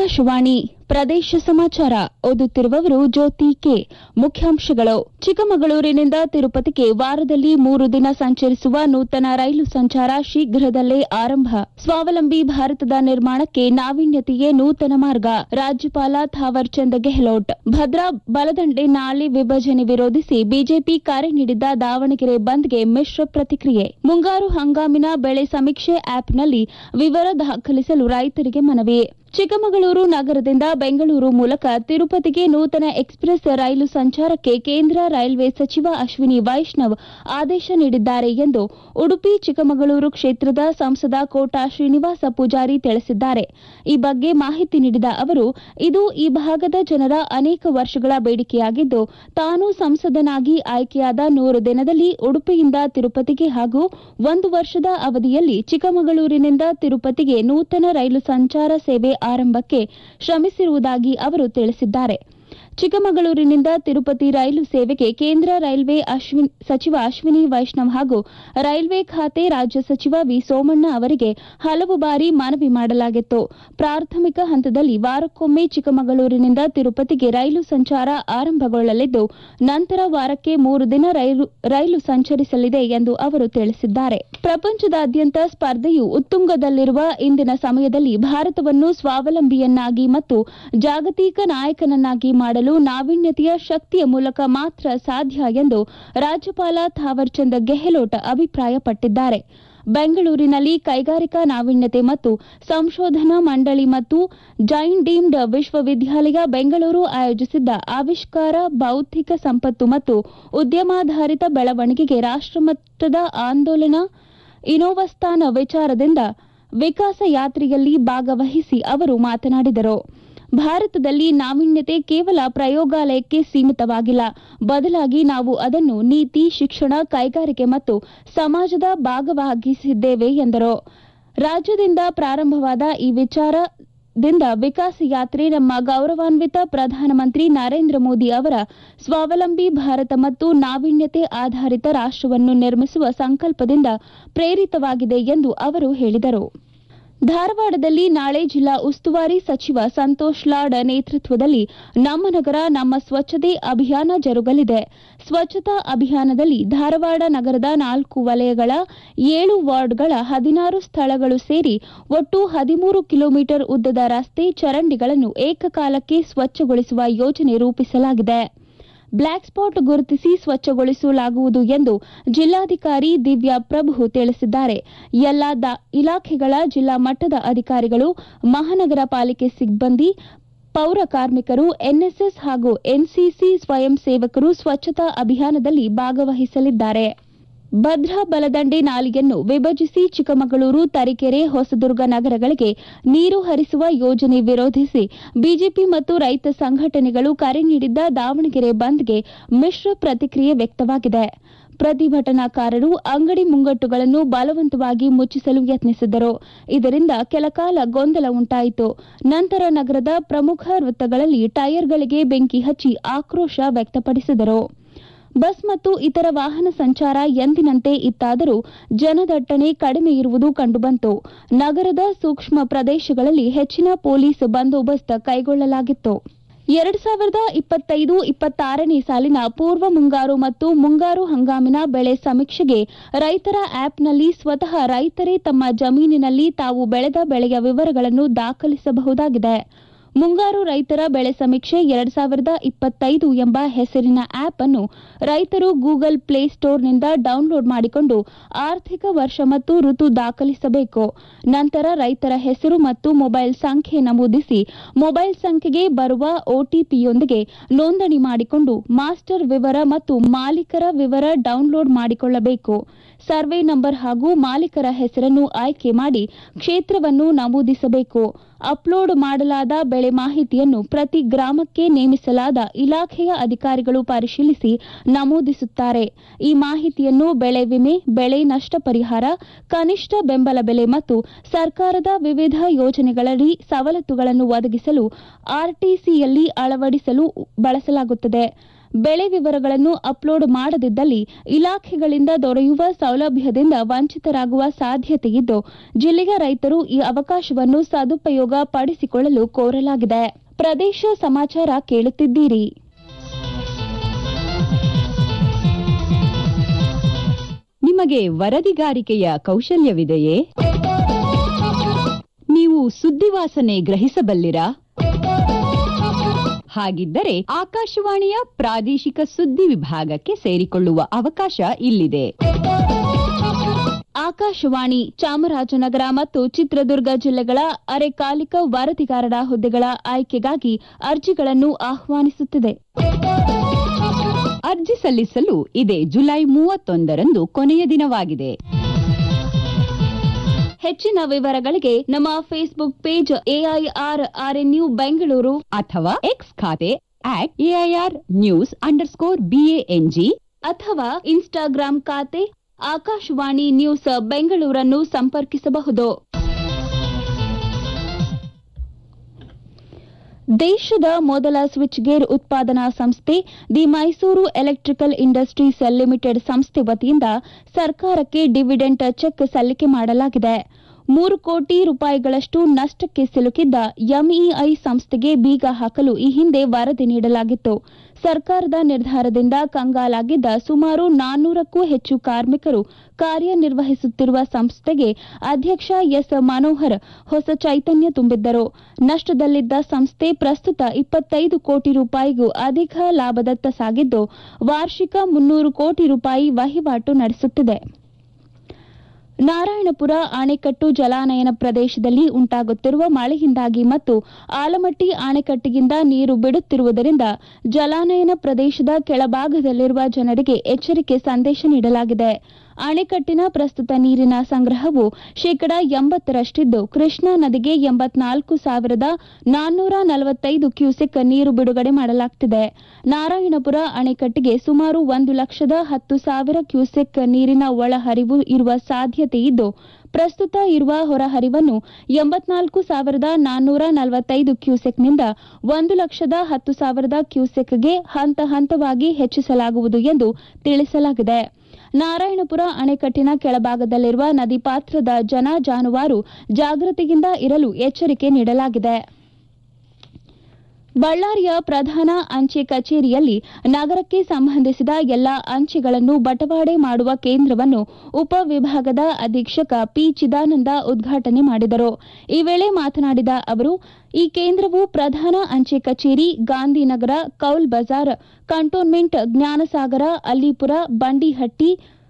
ಆಕಾಶವಾಣಿ ಪ್ರದೇಶ ಸಮಾಚಾರ ಓದುತ್ತಿರುವವರು ಜ್ಯೋತಿ ಕೆ ಮುಖ್ಯಾಂಶಗಳು ಚಿಕ್ಕಮಗಳೂರಿನಿಂದ ತಿರುಪತಿಗೆ ವಾರದಲ್ಲಿ ಮೂರು ದಿನ ಸಂಚರಿಸುವ ನೂತನ ರೈಲು ಸಂಚಾರ ಶೀಘ್ರದಲ್ಲೇ ಆರಂಭ ಸ್ವಾವಲಂಬಿ ಭಾರತದ ನಿರ್ಮಾಣಕ್ಕೆ ನಾವೀನ್ಯತೆಯೇ ನೂತನ ಮಾರ್ಗ ರಾಜ್ಯಪಾಲ ಥಾವರ್ ಚಂದ್ ಗೆಹ್ಲೋಟ್ ಭದ್ರಾ ಬಲದಂಡೆ ನಾಳೆ ವಿಭಜನೆ ವಿರೋಧಿಸಿ ಬಿಜೆಪಿ ಕರೆ ನೀಡಿದ್ದ ದಾವಣಗೆರೆ ಬಂದ್ಗೆ ಮಿಶ್ರ ಪ್ರತಿಕ್ರಿಯೆ ಮುಂಗಾರು ಹಂಗಾಮಿನ ಬೆಳೆ ಸಮೀಕ್ಷೆ ಆಪ್ನಲ್ಲಿ ವಿವರ ದಾಖಲಿಸಲು ರೈತರಿಗೆ ಮನವಿ ಚಿಕ್ಕಮಗಳೂರು ನಗರದಿಂದ ಬೆಂಗಳೂರು ಮೂಲಕ ತಿರುಪತಿಗೆ ನೂತನ ಎಕ್ಸ್ಪ್ರೆಸ್ ರೈಲು ಸಂಚಾರಕ್ಕೆ ಕೇಂದ್ರ ರೈಲ್ವೆ ಸಚಿವ ಅಶ್ವಿನಿ ವೈಷ್ಣವ್ ಆದೇಶ ನೀಡಿದ್ದಾರೆ ಎಂದು ಉಡುಪಿ ಚಿಕ್ಕಮಗಳೂರು ಕ್ಷೇತ್ರದ ಸಂಸದ ಕೋಟಾ ಶ್ರೀನಿವಾಸ ಪೂಜಾರಿ ತಿಳಿಸಿದ್ದಾರೆ ಈ ಬಗ್ಗೆ ಮಾಹಿತಿ ನೀಡಿದ ಅವರು ಇದು ಈ ಭಾಗದ ಜನರ ಅನೇಕ ವರ್ಷಗಳ ಬೇಡಿಕೆಯಾಗಿದ್ದು ತಾನು ಸಂಸದನಾಗಿ ಆಯ್ಕೆಯಾದ ನೂರು ದಿನದಲ್ಲಿ ಉಡುಪಿಯಿಂದ ತಿರುಪತಿಗೆ ಹಾಗೂ ಒಂದು ವರ್ಷದ ಅವಧಿಯಲ್ಲಿ ಚಿಕ್ಕಮಗಳೂರಿನಿಂದ ತಿರುಪತಿಗೆ ನೂತನ ರೈಲು ಸಂಚಾರ ಸೇವೆ ಆರಂಭಕ್ಕೆ ಶ್ರಮಿಸಿರುವುದಾಗಿ ಅವರು ತಿಳಿಸಿದ್ದಾರೆ ಚಿಕ್ಕಮಗಳೂರಿನಿಂದ ತಿರುಪತಿ ರೈಲು ಸೇವೆಗೆ ಕೇಂದ್ರ ರೈಲ್ವೆ ಅಶ್ವಿನ್- ಸಚಿವ ಅಶ್ವಿನಿ ವೈಷ್ಣವ್ ಹಾಗೂ ರೈಲ್ವೆ ಖಾತೆ ರಾಜ್ಯ ಸಚಿವ ವಿ ಸೋಮಣ್ಣ ಅವರಿಗೆ ಹಲವು ಬಾರಿ ಮನವಿ ಮಾಡಲಾಗಿತ್ತು ಪ್ರಾಥಮಿಕ ಹಂತದಲ್ಲಿ ವಾರಕ್ಕೊಮ್ಮೆ ಚಿಕ್ಕಮಗಳೂರಿನಿಂದ ತಿರುಪತಿಗೆ ರೈಲು ಸಂಚಾರ ಆರಂಭಗೊಳ್ಳಲಿದ್ದು ನಂತರ ವಾರಕ್ಕೆ ಮೂರು ದಿನ ರೈಲು ರೈಲು ಸಂಚರಿಸಲಿದೆ ಎಂದು ಅವರು ತಿಳಿಸಿದ್ದಾರೆ ಪ್ರಪಂಚದಾದ್ಯಂತ ಸ್ಪರ್ಧೆಯು ಉತ್ತುಂಗದಲ್ಲಿರುವ ಇಂದಿನ ಸಮಯದಲ್ಲಿ ಭಾರತವನ್ನು ಸ್ವಾವಲಂಬಿಯನ್ನಾಗಿ ಮತ್ತು ಜಾಗತಿಕ ನಾಯಕನನ್ನಾಗಿ ಮಾಡಲು ನಾವೀನ್ಯತೆಯ ಶಕ್ತಿಯ ಮೂಲಕ ಮಾತ್ರ ಸಾಧ್ಯ ಎಂದು ರಾಜ್ಯಪಾಲ ಥಾವರ್ಚಂದ್ ಗೆಹ್ಲೋಟ್ ಅಭಿಪ್ರಾಯಪಟ್ಟಿದ್ದಾರೆ ಬೆಂಗಳೂರಿನಲ್ಲಿ ಕೈಗಾರಿಕಾ ನಾವೀನ್ಯತೆ ಮತ್ತು ಸಂಶೋಧನಾ ಮಂಡಳಿ ಮತ್ತು ಜೈನ್ ಡೀಮ್ಡ್ ವಿಶ್ವವಿದ್ಯಾಲಯ ಬೆಂಗಳೂರು ಆಯೋಜಿಸಿದ್ದ ಆವಿಷ್ಕಾರ ಬೌದ್ಧಿಕ ಸಂಪತ್ತು ಮತ್ತು ಉದ್ಯಮಾಧಾರಿತ ಬೆಳವಣಿಗೆಗೆ ರಾಷ್ಟಮಟ್ಟದ ಆಂದೋಲನ ಇನೋವಸ್ಥಾನ ವಿಚಾರದಿಂದ ವಿಕಾಸ ಯಾತ್ರೆಯಲ್ಲಿ ಭಾಗವಹಿಸಿ ಅವರು ಮಾತನಾಡಿದರು ಭಾರತದಲ್ಲಿ ನಾವೀನ್ಯತೆ ಕೇವಲ ಪ್ರಯೋಗಾಲಯಕ್ಕೆ ಸೀಮಿತವಾಗಿಲ್ಲ ಬದಲಾಗಿ ನಾವು ಅದನ್ನು ನೀತಿ ಶಿಕ್ಷಣ ಕೈಗಾರಿಕೆ ಮತ್ತು ಸಮಾಜದ ಭಾಗವಾಗಿಸಿದ್ದೇವೆ ಎಂದರು ರಾಜ್ಯದಿಂದ ಪ್ರಾರಂಭವಾದ ಈ ವಿಚಾರದಿಂದ ವಿಕಾಸ ಯಾತ್ರೆ ನಮ್ಮ ಗೌರವಾನ್ವಿತ ಪ್ರಧಾನಮಂತ್ರಿ ನರೇಂದ್ರ ಮೋದಿ ಅವರ ಸ್ವಾವಲಂಬಿ ಭಾರತ ಮತ್ತು ನಾವೀನ್ಯತೆ ಆಧಾರಿತ ರಾಷ್ಟವನ್ನು ನಿರ್ಮಿಸುವ ಸಂಕಲ್ಪದಿಂದ ಪ್ರೇರಿತವಾಗಿದೆ ಎಂದು ಅವರು ಹೇಳಿದರು ಧಾರವಾಡದಲ್ಲಿ ನಾಳೆ ಜಿಲ್ಲಾ ಉಸ್ತುವಾರಿ ಸಚಿವ ಸಂತೋಷ್ ಲಾಡ್ ನೇತೃತ್ವದಲ್ಲಿ ನಮ್ಮ ನಗರ ನಮ್ಮ ಸ್ವಚ್ಛತೆ ಅಭಿಯಾನ ಜರುಗಲಿದೆ ಸ್ವಚ್ಛತಾ ಅಭಿಯಾನದಲ್ಲಿ ಧಾರವಾಡ ನಗರದ ನಾಲ್ಕು ವಲಯಗಳ ಏಳು ವಾರ್ಡ್ಗಳ ಹದಿನಾರು ಸ್ಥಳಗಳು ಸೇರಿ ಒಟ್ಟು ಹದಿಮೂರು ಕಿಲೋಮೀಟರ್ ಉದ್ದದ ರಸ್ತೆ ಚರಂಡಿಗಳನ್ನು ಏಕಕಾಲಕ್ಕೆ ಸ್ವಚ್ಛಗೊಳಿಸುವ ಯೋಜನೆ ರೂಪಿಸಲಾಗಿದೆ ಬ್ಲಾಕ್ ಸ್ಪಾಟ್ ಗುರುತಿಸಿ ಸ್ವಚ್ಛಗೊಳಿಸಲಾಗುವುದು ಎಂದು ಜಿಲ್ಲಾಧಿಕಾರಿ ದಿವ್ಯಾ ಪ್ರಭು ತಿಳಿಸಿದ್ದಾರೆ ಎಲ್ಲ ದ- ಇಲಾಖೆಗಳ ಜಿಲ್ಲಾ ಮಟ್ಟದ ಅಧಿಕಾರಿಗಳು ಮಹಾನಗರ ಪಾಲಿಕೆ ಸಿಬ್ಬಂದಿ ಪೌರ ಕಾರ್ಮಿಕರು ಎನ್ಎಸ್ಎಸ್ ಹಾಗೂ ಎನ್ಸಿಸಿ ಸ್ವಯಂ ಸೇವಕರು ಸ್ವಚ್ಛತಾ ಅಭಿಯಾನದಲ್ಲಿ ಭಾಗವಹಿಸಲಿದ್ದಾರೆ ಭದ್ರಾ ಬಲದಂಡೆ ನಾಲೆಯನ್ನು ವಿಭಜಿಸಿ ಚಿಕ್ಕಮಗಳೂರು ತರೀಕೆರೆ ಹೊಸದುರ್ಗ ನಗರಗಳಿಗೆ ನೀರು ಹರಿಸುವ ಯೋಜನೆ ವಿರೋಧಿಸಿ ಬಿಜೆಪಿ ಮತ್ತು ರೈತ ಸಂಘಟನೆಗಳು ಕರೆ ನೀಡಿದ್ದ ದಾವಣಗೆರೆ ಬಂದ್ಗೆ ಮಿಶ್ರ ಪ್ರತಿಕ್ರಿಯೆ ವ್ಯಕ್ತವಾಗಿದೆ ಪ್ರತಿಭಟನಾಕಾರರು ಅಂಗಡಿ ಮುಂಗಟ್ಟುಗಳನ್ನು ಬಲವಂತವಾಗಿ ಮುಚ್ಚಿಸಲು ಯತ್ನಿಸಿದರು ಇದರಿಂದ ಕೆಲಕಾಲ ಗೊಂದಲ ಉಂಟಾಯಿತು ನಂತರ ನಗರದ ಪ್ರಮುಖ ವೃತ್ತಗಳಲ್ಲಿ ಟೈರ್ಗಳಿಗೆ ಬೆಂಕಿ ಹಚ್ಚಿ ಆಕ್ರೋಶ ವ್ಯಕ್ತಪಡಿಸಿದರು ಬಸ್ ಮತ್ತು ಇತರ ವಾಹನ ಸಂಚಾರ ಎಂದಿನಂತೆ ಇತ್ತಾದರೂ ಜನದಟ್ಟಣೆ ಕಡಿಮೆ ಇರುವುದು ಕಂಡುಬಂತು ನಗರದ ಸೂಕ್ಷ್ಮ ಪ್ರದೇಶಗಳಲ್ಲಿ ಹೆಚ್ಚಿನ ಪೊಲೀಸ್ ಬಂದೋಬಸ್ತ್ ಕೈಗೊಳ್ಳಲಾಗಿತ್ತು ಎರಡ್ ಸಾವಿರದ ಇಪ್ಪತ್ತೈದು ಇಪ್ಪತ್ತಾರನೇ ಸಾಲಿನ ಪೂರ್ವ ಮುಂಗಾರು ಮತ್ತು ಮುಂಗಾರು ಹಂಗಾಮಿನ ಬೆಳೆ ಸಮೀಕ್ಷೆಗೆ ರೈತರ ಆಪ್ನಲ್ಲಿ ಸ್ವತಃ ರೈತರೇ ತಮ್ಮ ಜಮೀನಿನಲ್ಲಿ ತಾವು ಬೆಳೆದ ಬೆಳೆಯ ವಿವರಗಳನ್ನು ದಾಖಲಿಸಬಹುದಾಗಿದೆ ಮುಂಗಾರು ರೈತರ ಬೆಳೆ ಸಮೀಕ್ಷೆ ಎರಡ್ ಸಾವಿರದ ಇಪ್ಪತ್ತೈದು ಎಂಬ ಹೆಸರಿನ ಆಪ್ ಅನ್ನು ರೈತರು ಗೂಗಲ್ ಪ್ಲೇ ಸ್ಟೋರ್ನಿಂದ ಡೌನ್ಲೋಡ್ ಮಾಡಿಕೊಂಡು ಆರ್ಥಿಕ ವರ್ಷ ಮತ್ತು ಋತು ದಾಖಲಿಸಬೇಕು ನಂತರ ರೈತರ ಹೆಸರು ಮತ್ತು ಮೊಬೈಲ್ ಸಂಖ್ಯೆ ನಮೂದಿಸಿ ಮೊಬೈಲ್ ಸಂಖ್ಯೆಗೆ ಬರುವ ಒಟಿಪಿಯೊಂದಿಗೆ ನೋಂದಣಿ ಮಾಡಿಕೊಂಡು ಮಾಸ್ಟರ್ ವಿವರ ಮತ್ತು ಮಾಲೀಕರ ವಿವರ ಡೌನ್ಲೋಡ್ ಮಾಡಿಕೊಳ್ಳಬೇಕು ಸರ್ವೆ ನಂಬರ್ ಹಾಗೂ ಮಾಲೀಕರ ಹೆಸರನ್ನು ಆಯ್ಕೆ ಮಾಡಿ ಕ್ಷೇತ್ರವನ್ನು ನಮೂದಿಸಬೇಕು ಅಪ್ಲೋಡ್ ಮಾಡಲಾದ ಬೆಳೆ ಮಾಹಿತಿಯನ್ನು ಪ್ರತಿ ಗ್ರಾಮಕ್ಕೆ ನೇಮಿಸಲಾದ ಇಲಾಖೆಯ ಅಧಿಕಾರಿಗಳು ಪರಿಶೀಲಿಸಿ ನಮೂದಿಸುತ್ತಾರೆ ಈ ಮಾಹಿತಿಯನ್ನು ಬೆಳೆ ವಿಮೆ ಬೆಳೆ ನಷ್ಟ ಪರಿಹಾರ ಕನಿಷ್ಠ ಬೆಂಬಲ ಬೆಲೆ ಮತ್ತು ಸರ್ಕಾರದ ವಿವಿಧ ಯೋಜನೆಗಳಡಿ ಸವಲತ್ತುಗಳನ್ನು ಒದಗಿಸಲು ಆರ್ಟಿಸಿಯಲ್ಲಿ ಅಳವಡಿಸಲು ಬಳಸಲಾಗುತ್ತದೆ ಬೆಳೆ ವಿವರಗಳನ್ನು ಅಪ್ಲೋಡ್ ಮಾಡದಿದ್ದಲ್ಲಿ ಇಲಾಖೆಗಳಿಂದ ದೊರೆಯುವ ಸೌಲಭ್ಯದಿಂದ ವಂಚಿತರಾಗುವ ಸಾಧ್ಯತೆಯಿದ್ದು ಜಿಲ್ಲೆಯ ರೈತರು ಈ ಅವಕಾಶವನ್ನು ಸದುಪಯೋಗ ಪಡಿಸಿಕೊಳ್ಳಲು ಕೋರಲಾಗಿದೆ ಪ್ರದೇಶ ಸಮಾಚಾರ ಕೇಳುತ್ತಿದ್ದೀರಿ ನಿಮಗೆ ವರದಿಗಾರಿಕೆಯ ಕೌಶಲ್ಯವಿದೆಯೇ ನೀವು ಸುದ್ದಿವಾಸನೆ ಗ್ರಹಿಸಬಲ್ಲಿರಾ ಹಾಗಿದ್ದರೆ ಆಕಾಶವಾಣಿಯ ಪ್ರಾದೇಶಿಕ ಸುದ್ದಿ ವಿಭಾಗಕ್ಕೆ ಸೇರಿಕೊಳ್ಳುವ ಅವಕಾಶ ಇಲ್ಲಿದೆ ಆಕಾಶವಾಣಿ ಚಾಮರಾಜನಗರ ಮತ್ತು ಚಿತ್ರದುರ್ಗ ಜಿಲ್ಲೆಗಳ ಅರೆಕಾಲಿಕ ವರದಿಗಾರರ ಹುದ್ದೆಗಳ ಆಯ್ಕೆಗಾಗಿ ಅರ್ಜಿಗಳನ್ನು ಆಹ್ವಾನಿಸುತ್ತಿದೆ ಅರ್ಜಿ ಸಲ್ಲಿಸಲು ಇದೇ ಜುಲೈ ಮೂವತ್ತೊಂದರಂದು ಕೊನೆಯ ದಿನವಾಗಿದೆ ಹೆಚ್ಚಿನ ವಿವರಗಳಿಗೆ ನಮ್ಮ Facebook page AIR RNU Bengaluru ಅಥವಾ ಎಕ್ಸ್ ಖಾತೆ at AIR news underscore BANG ಅಥವಾ ಇನ್ಸ್ಟಾಗ್ರಾಂ ಖಾತೆ ಆಕಾಶವಾಣಿ ನ್ಯೂಸ್ ಬೆಂಗಳೂರನ್ನು ಸಂಪರ್ಕಿಸಬಹುದು ದೇಶದ ಮೊದಲ ಸ್ವಿಚ್ ಗೇರ್ ಉತ್ಪಾದನಾ ಸಂಸ್ಥೆ the Mysuru electrical industries limited ಸಂಸ್ಥೆ ವತಿಯಿಂದ ಸರ್ಕಾರಕ್ಕೆ ಡಿವಿಡೆಂಟ್ ಚೆಕ್ ಸಲ್ಲಿಕೆ ಮಾಡಲಾಗಿದೆ ಮೂರು ಕೋಟಿ ರೂಪಾಯಿಗಳಷ್ಟು ನಷ್ಟಕ್ಕೆ ಸಿಲುಕಿದ್ದ ಎಂಇಐ ಸಂಸ್ಥೆಗೆ ಬೀಗ ಹಾಕಲು ಈ ಹಿಂದೆ ವರದಿ ನೀಡಲಾಗಿತ್ತು ಸರ್ಕಾರದ ನಿರ್ಧಾರದಿಂದ ಕಂಗಾಲಾಗಿದ್ದ ಸುಮಾರು ನಾನ್ನೂರಕ್ಕೂ ಹೆಚ್ಚು ಕಾರ್ಮಿಕರು ಕಾರ್ಯನಿರ್ವಹಿಸುತ್ತಿರುವ ಸಂಸ್ಥೆಗೆ ಅಧ್ಯಕ್ಷ ಎಸ್ ಮನೋಹರ್ ಹೊಸ ಚೈತನ್ಯ ತುಂಬಿದ್ದರು ನಷ್ಟದಲ್ಲಿದ್ದ ಸಂಸ್ಥೆ ಪ್ರಸ್ತುತ ಇಪ್ಪತ್ತೈದು ಕೋಟಿ ರೂಪಾಯಿಗೂ ಅಧಿಕ ಲಾಭದತ್ತ ಸಾಗಿದ್ದು ವಾರ್ಷಿಕ ಮುನ್ನೂರು ಕೋಟಿ ರೂಪಾಯಿ ವಹಿವಾಟು ನಡೆಸುತ್ತಿದೆ ನಾರಾಯಣಪುರ ಅಣೆಕಟ್ಟು ಜಲಾನಯನ ಪ್ರದೇಶದಲ್ಲಿ ಉಂಟಾಗುತ್ತಿರುವ ಮಳೆಯಿಂದಾಗಿ ಮತ್ತು ಆಲಮಟ್ಟಿ ಅಣೆಕಟ್ಟಿಗಿಂದ ನೀರು ಬಿಡುತ್ತಿರುವುದರಿಂದ ಜಲಾನಯನ ಪ್ರದೇಶದ ಕೆಳಭಾಗದಲ್ಲಿರುವ ಜನರಿಗೆ ಎಚ್ಚರಿಕೆ ಸಂದೇಶ ನೀಡಲಾಗಿದೆ ಅಣೆಕಟ್ಟಿನ ಪ್ರಸ್ತುತ ನೀರಿನ ಸಂಗ್ರಹವು ಶೇಕಡಾ ಎಂಬತ್ತರಷ್ಟಿದ್ದು ಕೃಷ್ಣಾ ನದಿಗೆ ಎಂಬತ್ನಾಲ್ಕು ಸಾವಿರದ ನಾನ್ನೂರ ನಲವತ್ತೈದು ಕ್ಯೂಸೆಕ್ ನೀರು ಬಿಡುಗಡೆ ಮಾಡಲಾಗುತ್ತಿದೆ ನಾರಾಯಣಪುರ ಅಣೆಕಟ್ಟಿಗೆ ಸುಮಾರು ಒಂದು ಲಕ್ಷದ ಹತ್ತು ಸಾವಿರ ಕ್ಯೂಸೆಕ್ ನೀರಿನ ಒಳಹರಿವು ಇರುವ ಸಾಧ್ಯತೆ ಇದ್ದು ಪ್ರಸ್ತುತ ಇರುವ ಹೊರಹರಿವನ್ನು ಎಂಬತ್ನಾಲ್ಕು ಸಾವಿರದ ನಾನ್ನೂರ ನಲವತ್ತೈದು ಕ್ಯೂಸೆಕ್ನಿಂದ ಒಂದು ಲಕ್ಷದ ಹತ್ತು ಸಾವಿರದ ಕ್ಯೂಸೆಕ್ಗೆ ಹಂತ ಹಂತವಾಗಿ ಹೆಚ್ಚಿಸಲಾಗುವುದು ಎಂದು ತಿಳಿಸಲಾಗಿದೆ ನಾರಾಯಣಪುರ ಅಣೆಕಟ್ಟಿನ ಕೆಳಭಾಗದಲ್ಲಿರುವ ನದಿ ಪಾತ್ರದ ಜನ ಜಾನುವಾರು ಜಾಗೃತಿಯಿಂದ ಇರಲು ಎಚ್ಚರಿಕೆ ನೀಡಲಾಗಿದೆ ಬಳ್ಳಾರಿಯ ಪ್ರಧಾನ ಅಂಚೆ ಕಚೇರಿಯಲ್ಲಿ ನಗರಕ್ಕೆ ಸಂಬಂಧಿಸಿದ ಎಲ್ಲ ಅಂಚೆಗಳನ್ನು ಬಟವಾಡೆ ಮಾಡುವ ಕೇಂದ್ರವನ್ನು ಉಪವಿಭಾಗದ ಅಧೀಕ್ಷಕ ಪಿ ಚಿದಾನಂದ ಉದ್ಘಾಟನೆ ಮಾಡಿದರು ಈ ವೇಳೆ ಮಾತನಾಡಿದ ಅವರು ಈ ಕೇಂದ್ರವು ಪ್ರಧಾನ ಅಂಚೆ ಕಚೇರಿ ಗಾಂಧಿನಗರ ಕೌಲ್ ಬಜಾರ್ ಕಂಟೋನ್ಮೆಂಟ್ ಜ್ಞಾನಸಾಗರ ಅಲ್ಲಿಪುರ ಬಂಡಿಹಟ್ಟಿ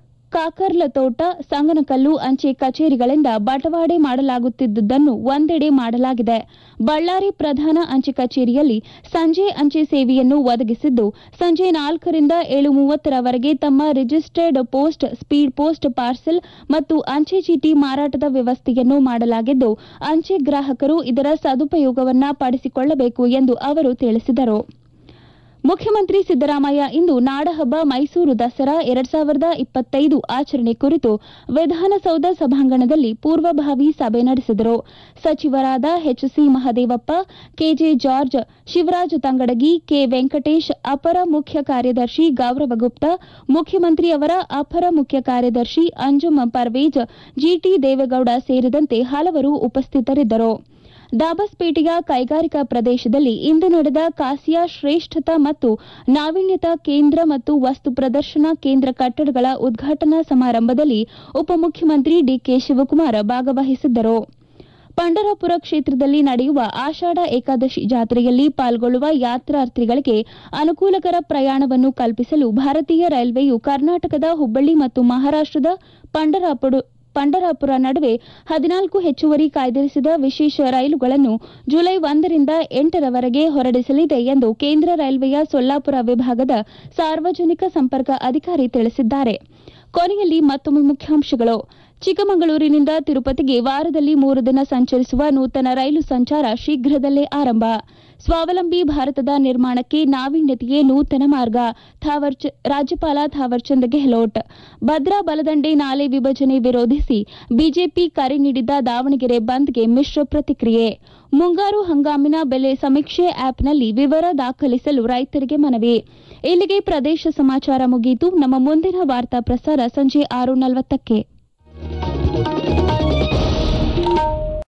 ಕಾಕರ್ಲತೋಟ ಸಂಗನಕಲ್ಲು ಅಂಚೆ ಕಚೇರಿಗಳಿಂದ ಬಟವಾಡೆ ಮಾಡಲಾಗುತ್ತಿದ್ದುದನ್ನು ಒಂದೆಡೆ ಮಾಡಲಾಗಿದೆ ಬಳ್ಳಾರಿ ಪ್ರಧಾನ ಅಂಚೆ ಕಚೇರಿಯಲ್ಲಿ ಸಂಜೆ ಅಂಚೆ ಸೇವೆಯನ್ನು ಒದಗಿಸಿದ್ದು ಸಂಜೆ ನಾಲ್ಕರಿಂದ ಏಳು ಮೂವತ್ತರವರೆಗೆ ತಮ್ಮ registered post speed post parcel ಮತ್ತು ಅಂಚೆ ಚೀಟಿ ಮಾರಾಟದ ವ್ಯವಸ್ಥೆಯನ್ನು ಮಾಡಲಾಗಿದ್ದು ಅಂಚೆ ಗ್ರಾಹಕರು ಇದರ ಸದುಪಯೋಗವನ್ನ ಪಡಿಸಿಕೊಳ್ಳಬೇಕು ಎಂದು ಅವರು ತಿಳಿಸಿದರು ಮುಖ್ಯಮಂತ್ರಿ ಸಿದ್ದರಾಮಯ್ಯ ಇಂದು ನಾಡಹಬ್ಬ ಮೈಸೂರು ದಸರಾ ಎರಡ್ ಸಾವಿರದ ಇಪ್ಪತ್ತೈದು ಆಚರಣೆ ಕುರಿತು ವಿಧಾನಸೌಧ ಸಭಾಂಗಣದಲ್ಲಿ ಪೂರ್ವಭಾವಿ ಸಭೆ ನಡೆಸಿದರು ಸಚಿವರಾದ HC Mahadevappa KJ George Shivaraj Tangadagi K Venkatesh ಅಪರ ಮುಖ್ಯ ಕಾರ್ಯದರ್ಶಿ ಗೌರವ ಗುಪ್ತಾ ಮುಖ್ಯಮಂತ್ರಿ ಅವರ ಅಪರ ಮುಖ್ಯ ಕಾರ್ಯದರ್ಶಿ ಅಂಜುಮ್ ಪರ್ವೇಜ್ ಜಿಟಿ ದೇವೇಗೌಡ ಸೇರಿದಂತೆ ಹಲವರು ಉಪಸ್ಥಿತರಿದ್ದರು ದಾಬಸ್ಪೇಟೆಯ ಕೈಗಾರಿಕಾ ಪ್ರದೇಶದಲ್ಲಿ ಇಂದು ನಡೆದ ಕಾಸಿಯಾ ಶ್ರೇಷ್ಠತಾ ಮತ್ತು ನಾವೀನ್ಯತಾ ಕೇಂದ್ರ ಮತ್ತು ವಸ್ತು ಪ್ರದರ್ಶನ ಕೇಂದ್ರ ಕಟ್ಟಡಗಳ ಉದ್ಘಾಟನಾ ಸಮಾರಂಭದಲ್ಲಿ ಉಪಮುಖ್ಯಮಂತ್ರಿ ಡಿಕೆ ಶಿವಕುಮಾರ್ ಭಾಗವಹಿಸಿದ್ದರು ಪಂಡರಾಪುರ ಕ್ಷೇತ್ರದಲ್ಲಿ ನಡೆಯುವ ಆಷಾಢ ಏಕಾದಶಿ ಜಾತ್ರೆಯಲ್ಲಿ ಪಾಲ್ಗೊಳ್ಳುವ ಯಾತ್ರಾರ್ಥಿಗಳಿಗೆ ಅನುಕೂಲಕರ ಪ್ರಯಾಣವನ್ನು ಕಲ್ಪಿಸಲು ಭಾರತೀಯ ರೈಲ್ವೆಯು ಕರ್ನಾಟಕದ ಹುಬ್ಬಳ್ಳಿ ಮತ್ತು ಮಹಾರಾಷ್ಟದ ಪಂಡರಾಪುರ ಪಂಡರಾಪುರ ನಡುವೆ ಹದಿನಾಲ್ಕು ಹೆಚ್ಚುವರಿ ಕಾಯ್ದಿರಿಸಿದ ವಿಶೇಷ ರೈಲುಗಳನ್ನು ಜುಲೈ ಒಂದರಿಂದ ಎಂಟರವರೆಗೆ ಹೊರಡಿಸಲಿದೆ ಎಂದು ಕೇಂದ್ರ ರೈಲ್ವೆಯ ಸೊಲ್ಲಾಪುರ ವಿಭಾಗದ ಸಾರ್ವಜನಿಕ ಸಂಪರ್ಕ ಅಧಿಕಾರಿ ತಿಳಿಸಿದ್ದಾರೆ ಕೊನೆಯಲ್ಲಿ ಮತ್ತೊಮ್ಮೆ ಮುಖ್ಯಾಂಶಗಳು ಚಿಕ್ಕಮಗಳೂರಿನಿಂದ ತಿರುಪತಿಗೆ ವಾರದಲ್ಲಿ ಮೂರು ದಿನ ಸಂಚರಿಸುವ ನೂತನ ರೈಲು ಸಂಚಾರ ಶೀಘ್ರದಲ್ಲೇ ಆರಂಭ ಸ್ವಾವಲಂಬಿ ಭಾರತದ ನಿರ್ಮಾಣಕ್ಕೆ ನಾವೀನ್ಯತೆಯೇ ನೂತನ ಮಾರ್ಗ ಥಾವರ್ಚ- ರಾಜ್ಯಪಾಲ ಥಾವರ್ಚಂದ್ ಗೆಹ್ಲೋಟ್ ಭದ್ರಾ ಬಲದಂಡೆ ನಾಲೆ ವಿಭಜನೆ ವಿರೋಧಿಸಿ ಬಿಜೆಪಿ ಕರೆ ನೀಡಿದ್ದ ದಾವಣಗೆರೆ ಬಂದ್ಗೆ ಮಿಶ್ರ ಪ್ರತಿಕ್ರಿಯೆ ಮುಂಗಾರು ಹಂಗಾಮಿನ ಬೆಲೆ ಸಮೀಕ್ಷೆ ಆಪ್ನಲ್ಲಿ ವಿವರ ದಾಖಲಿಸಲು ರೈತರಿಗೆ ಮನವಿ ಇಲ್ಲಿಗೆ ಪ್ರದೇಶ ಸಮಾಚಾರ ಮುಗಿಯಿತು ನಮ್ಮ ಮುಂದಿನ ವಾರ್ತಾ ಪ್ರಸಾರ ಸಂಜೆ ಆರು ನಲವತ್ತಕ್ಕೆ